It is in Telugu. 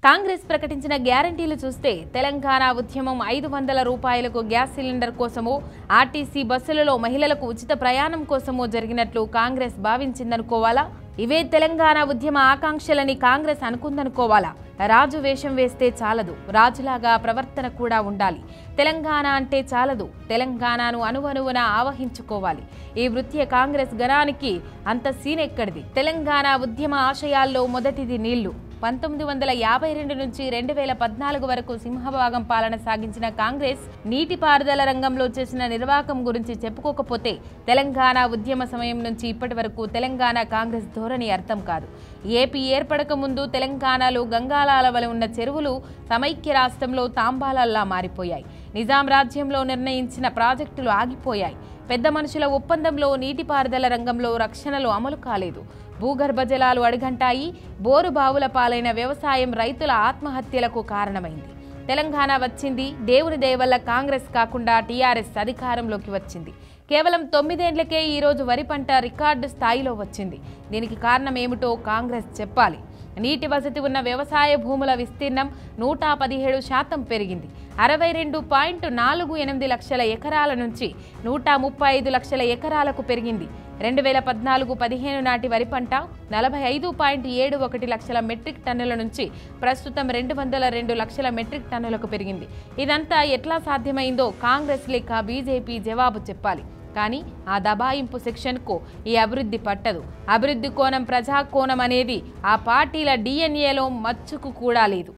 కాంగ్రెస్ ప్రకటించిన గ్యారంటీలు చూస్తే తెలంగాణ ఉద్యమం ఐదు వందల రూపాయలకు గ్యాస్ సిలిండర్ కోసమో ఆర్టీసీ బస్సులలో మహిళలకు ఉచిత ప్రయాణం కోసమో జరిగినట్లు కాంగ్రెస్ భావించిందనుకోవాలా ఇవే తెలంగాణ ఉద్యమ ఆకాంక్షలని కాంగ్రెస్ అనుకుందనుకోవాలా రాజు వేషం వేస్తే చాలదు రాజులాగా ప్రవర్తన కూడా ఉండాలి తెలంగాణ అంటే చాలదు తెలంగాణను అనువనువున ఆవహించుకోవాలి ఈ వృత్య కాంగ్రెస్ గణానికి అంత సీన్ ఎక్కడిది తెలంగాణ ఉద్యమ ఆశయాల్లో మొదటిది నీళ్లు పంతొమ్మిది వందల యాభై రెండు నుంచి రెండు వేల పద్నాలుగు వరకు సింహభాగం పాలన సాగించిన కాంగ్రెస్ నీటిపారుదల రంగంలో చేసిన నిర్వాహకం గురించి చెప్పుకోకపోతే తెలంగాణ ఉద్యమ సమయం నుంచి ఇప్పటి వరకు తెలంగాణ కాంగ్రెస్ ధోరణి అర్థం కాదు ఏపీ ఏర్పడక ముందు తెలంగాణలో గంగాలాల వలె ఉన్న చెరువులు సమైక్య రాష్ట్రంలో తాంబాలల్లా మారిపోయాయి నిజాం రాజ్యంలో నిర్ణయించిన ప్రాజెక్టులు ఆగిపోయాయి పెద్ద మనుషుల ఒప్పందంలో నీటిపారుదల రంగంలో రక్షణలు అమలు కాలేదు భూగర్భ జలాలు అడుగంటాయి బోరు బావుల పాలైన వ్యవసాయం రైతుల ఆత్మహత్యలకు కారణమైంది తెలంగాణ వచ్చింది దేవుని దయ వల్ల కాంగ్రెస్ కాకుండా టీఆర్ఎస్ అధికారంలోకి వచ్చింది కేవలం తొమ్మిదేండ్లకే ఈరోజు వరి పంట రికార్డు స్థాయిలో వచ్చింది దీనికి కారణం ఏమిటో కాంగ్రెస్ చెప్పాలి నీటి వసతి ఉన్న వ్యవసాయ భూముల విస్తీర్ణం నూట పదిహేడు శాతం పెరిగింది అరవై రెండు పాయింట్ నాలుగు ఎనిమిది లక్షల ఎకరాల నుంచి నూట ముప్పై ఐదు లక్షల ఎకరాలకు పెరిగింది రెండు వేల పద్నాలుగు పదిహేను నాటి వరి పంట నలభై ఐదు పాయింట్ ఏడు ఒకటి లక్షల మెట్రిక్ టన్నుల నుంచి ప్రస్తుతం రెండు వందల రెండు లక్షల మెట్రిక్ టన్నులకు పెరిగింది ఇదంతా ఎట్లా సాధ్యమైందో కాంగ్రెస్ లేక బీజేపీ జవాబు చెప్పాలి కానీ ఆ దబాయింపు సెక్షన్కు ఈ అభివృద్ధి పట్టదు అభివృద్ధి కోణం ప్రజా కోణం అనేది ఆ పార్టీల డిఎన్ఏలో మచ్చుకు కూడా లేదు